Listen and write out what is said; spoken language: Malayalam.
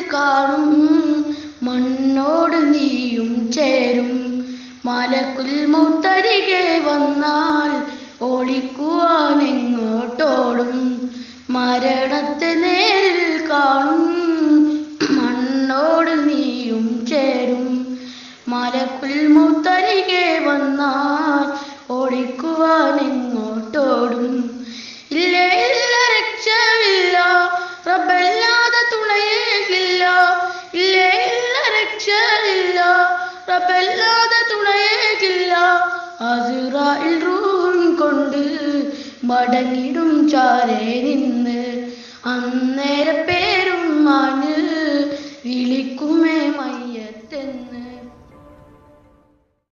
കാണും മണ്ണോട് നീയും ചേരും മലക്കുൽ മുത്തരികെ വന്നാൽ ഓടിക്കുവാൻ എങ്ങോട്ടോടും മരണത്തെ നേരിൽ കാണും മണ്ണോട് നീയും ചേരും മലക്കുൽ മുത്തരികെ വന്നാൽ ഓടിക്കുവാൻ എങ്ങോട്ടോടും ഇല്ലേ ഇല്ല രക്ഷയില്ല റബ്ബല്ലാതെ തുണയേകില്ല ഇല്ലേ ഇല്ല രക്ഷയില്ല റബ്ബല്ലാതെ തുണയേകില്ല അസുറായിൽ റൂഹും കൊണ്ട് മടങ്ങിടും ചാരേ നിന്ന് അന്നേര പേരും മാന് വിളിക്കുമേ മയ്യത്തെന്ന്